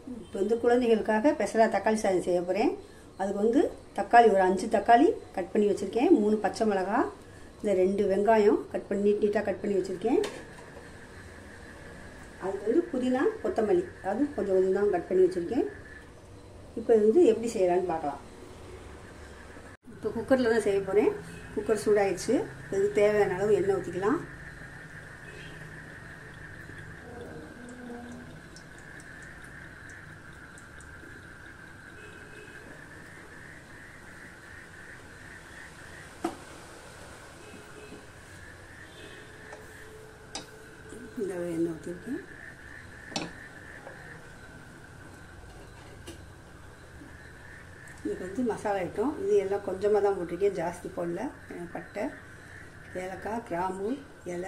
இப்போ வந்து குழந்தைகளுக்காக ஸ்பெஷலாக தக்காளி சாதம் செய்ய போகிறேன் அதுக்கு வந்து தக்காளி ஒரு அஞ்சு தக்காளி கட் பண்ணி வச்சுருக்கேன் மூணு பச்சை மிளகாய் இந்த ரெண்டு வெங்காயம் கட் பண்ணி நீட் நீட்டாக கட் பண்ணி வச்சுருக்கேன் அதுக்கு வந்து புதினா கொத்தமல்லி அது கொஞ்சம் கொஞ்சம் தான் கட் பண்ணி வச்சுருக்கேன் இப்போ இது வந்து எப்படி செய்யலான்னு பார்க்கலாம் இப்போ குக்கரில் தான் செய்ய போகிறேன் குக்கர் சூடாயிடுச்சு இதுக்கு தேவையான அளவு எண்ணெய் ஊற்றிக்கலாம் இந்த எண்ணெய் ஊற்றிருக்கேன் இதுக்கு வந்து மசாலா ஐட்டம் இது எல்லாம் கொஞ்சமாக தான் போட்டிருக்கேன் ஜாஸ்தி போடல அஹ் பட்டை ஏலக்காய் கிராம்பு இலை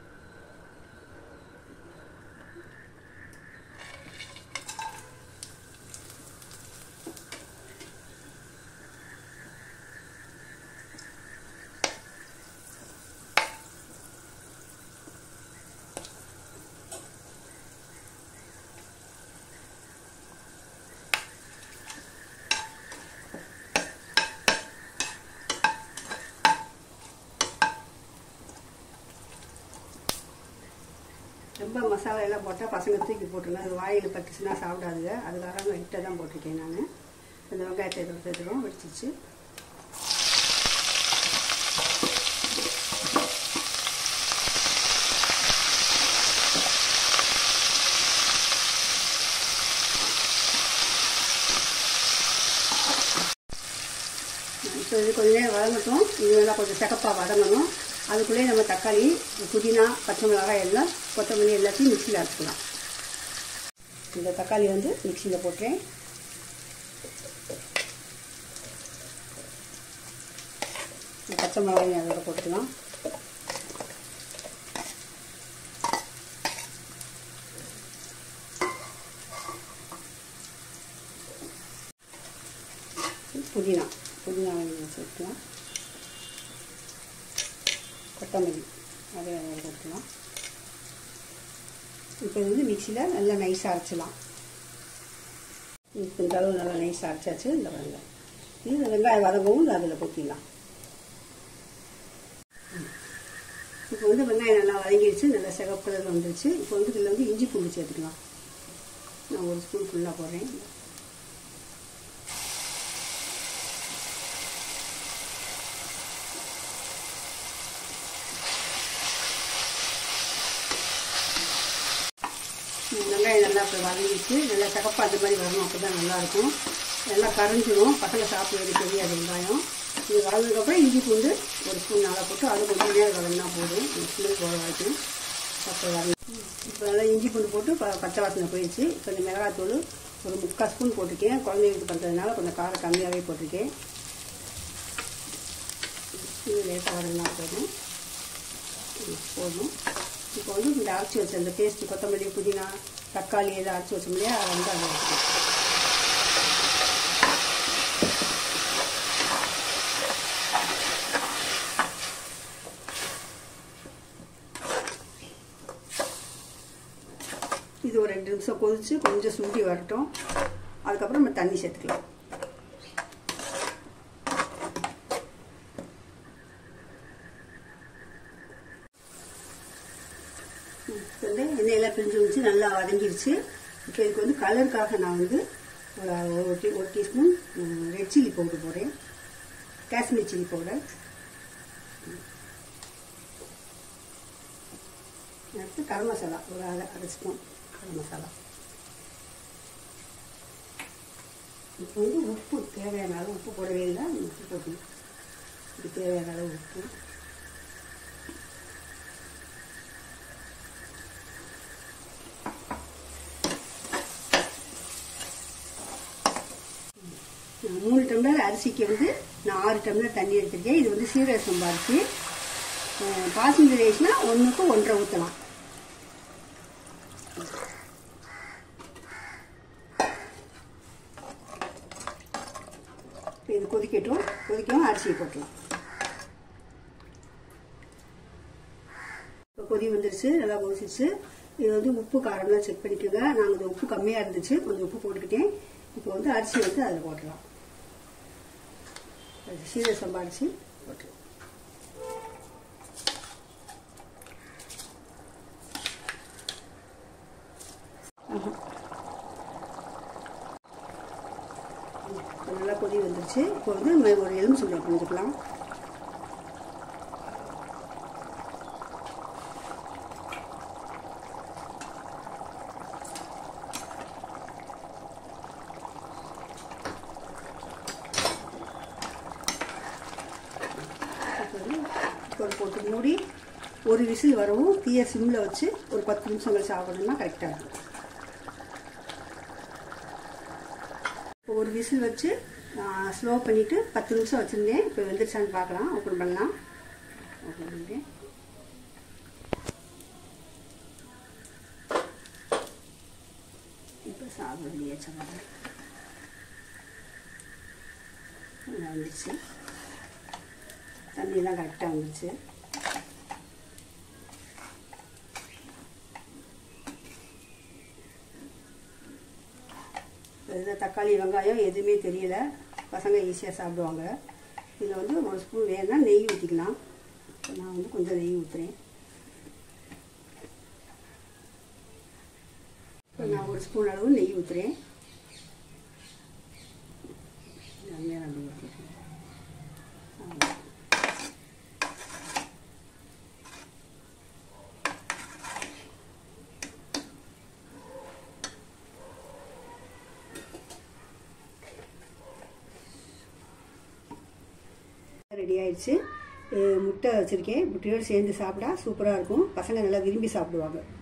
ரொம்ப மசாலா எல்லாம் போட்டால் பசங்க தூக்கி போட்டுருங்க அது வாயில் பட்டுச்சுன்னா சாப்பிடாதுங்க அதுக்காக வெட்டை தான் போட்டிருக்கேன் நான் இந்த வெங்காயத்தை இதில் சேர்த்துக்கிறோம் வெடிச்சிச்சு இப்போ இது கொஞ்ச நேரம் வதங்கட்டும் இது எல்லாம் கொஞ்சம் சிகப்பாக வதங்கணும் அதுக்குள்ளேயே நம்ம தக்காளி புதினா பச்சை மிளகாய் எல்லாம் கொத்தமல்லி எல்லாத்தையும் மிக்சியில் அரைச்சிக்கலாம் இந்த தக்காளி வந்து மிக்சியில் போட்டுறேன் பச்சை மிளகாயும் அதோட போட்டுக்கலாம் புதினா புதினா சேர்த்துக்கலாம் கொத்தமல்லி அதை போட்டுக்கலாம் இப்போ இது வந்து மிக்சியில் நல்லா நைஸாக அரைச்சிடலாம் இப்போ இந்த அளவு நல்லா நைஸாக அரைச்சாச்சு இந்த பாருங்க இது வெங்காயம் வதங்கவும் அதில் கொத்திடலாம் இப்போ வந்து வெங்காயம் நல்லா வதங்கிடுச்சு நல்லா சிகப்பு கலர் வந்துருச்சு இப்போ வந்து இதில் வந்து இஞ்சி பூண்டு சேர்த்துக்கலாம் நான் ஒரு ஸ்பூன் ஃபுல்லாக போடுறேன் வெங்காயம் நல்லா இப்போ வதங்கிச்சு நல்லா சகப்பா அந்த மாதிரி வரணும் அப்போ தான் நல்லாயிருக்கும் நல்லா கரைஞ்சிரும் பசங்க சாப்பிடுறது தெரியாது வெங்காயம் இது வளர்ந்ததுக்கப்புறம் இஞ்சி பூண்டு ஒரு ஸ்பூன் நல்லா போட்டு அது கொஞ்சம் நேரம் வதங்கினா போதும் ஒரு ஸ்பூன் போட வரைக்கும் அப்போ வதங்கி இப்போ நல்லா இஞ்சி பூண்டு போட்டு ப பச்சை வாசனை போயிடுச்சு கொஞ்சம் மிளகாத்தூள் ஒரு முக்கால் ஸ்பூன் போட்டிருக்கேன் குழந்தைங்களுக்கு பண்ணுறதுனால கொஞ்சம் காரம் கம்மியாகவே போட்டிருக்கேன் இது லேட்டாக வதங்கினா போதும் போதும் இப்போ வந்து இந்த அரைச்சி வச்ச அந்த பேஸ்ட் கொத்தமல்லி புதினா தக்காளி எல்லாம் அரைச்சி வச்சோம் இல்லையா அதை வந்து அதை வச்சுக்கணும் இது ஒரு ரெண்டு நிமிஷம் கொதிச்சு கொஞ்சம் சுண்டி வரட்டும் அதுக்கப்புறம் நம்ம தண்ணி சேர்த்துக்கலாம் வந்து எண்ணெயெல்லாம் பிரிஞ்சு வந்துச்சு நல்லா வதங்கிருச்சு இப்போ இதுக்கு வந்து கலருக்காக நான் வந்து ஒரு ஒரு டீ ஒரு டீஸ்பூன் ரெட் சில்லி பவுடர் போடுறேன் காஷ்மீர் சில்லி பவுடர் அடுத்து கரம் மசாலா ஒரு அரை அரை ஸ்பூன் கரம் மசாலா இப்போ வந்து உப்பு தேவையான அளவு உப்பு போடவே இல்லை உப்பு போட்டணும் இது தேவையான அளவு உப்பு மூணு டம்ளர் அரிசிக்கு வந்து நான் ஆறு டம்ளர் தண்ணி எடுத்திருக்கேன் இது வந்து சீரக சம்பா அரிசி பாசுமதி ரைஸ்னா ஒன்றுக்கு ஒன்றரை ஊற்றலாம் இது கொதிக்கட்டும் கொதிக்கவும் அரிசியை போட்டலாம் இப்போ கொதி வந்துருச்சு நல்லா கொதிச்சிச்சு இது வந்து உப்பு காரம்லாம் செக் பண்ணிக்கோங்க நாங்கள் இந்த உப்பு கம்மியாக இருந்துச்சு கொஞ்சம் உப்பு போட்டுக்கிட்டேன் இப்போ வந்து அரிசி வந்து அதில் போட்டுடலாம் அது சீரக சம்பா அரிசி போட்டுருவோம் இப்போ நல்லா கொதி வந்துருச்சு இப்போ வந்து நம்ம ஒரு எலும்பு சுண்டை புரிஞ்சுக்கலாம் ஒரு போட்டு மூடி ஒரு விசில் வரவும் தீய சிம்மில் வச்சு ஒரு பத்து நிமிஷம் கழிச்சு ஆகணும்னா கரெக்டாக இருக்கும் ஒரு விசில் வச்சு ஸ்லோ பண்ணிவிட்டு பத்து நிமிஷம் வச்சுருந்தேன் இப்போ வெந்துருச்சான்னு பார்க்கலாம் ஓப்பன் பண்ணலாம் ஓப்பன் பண்ணிட்டேன் இப்போ சாப்பிட வெளியே சொன்னாங்க நல்லா வந்துருச்சு தண்ணியெல்லாம் கரெக்டாக வந்துருச்சு இதில் தக்காளி வெங்காயம் எதுவுமே தெரியல பசங்க ஈஸியாக சாப்பிடுவாங்க இதில் வந்து ஒரு ஸ்பூன் வேணும்னா நெய் ஊற்றிக்கலாம் நான் வந்து கொஞ்சம் நெய் ஊற்றுறேன் நான் ஒரு ஸ்பூன் அளவு நெய் ஊற்றுறேன் நெய் அப்படி ஊற்றிக்கிறேன் ரெடி ஆயிடுச்சு முட்டை வச்சுருக்கேன் முட்டையோடு சேர்ந்து சாப்பிட்டா சூப்பராக இருக்கும் பசங்க நல்லா விரும்பி சாப்பிடுவாங்க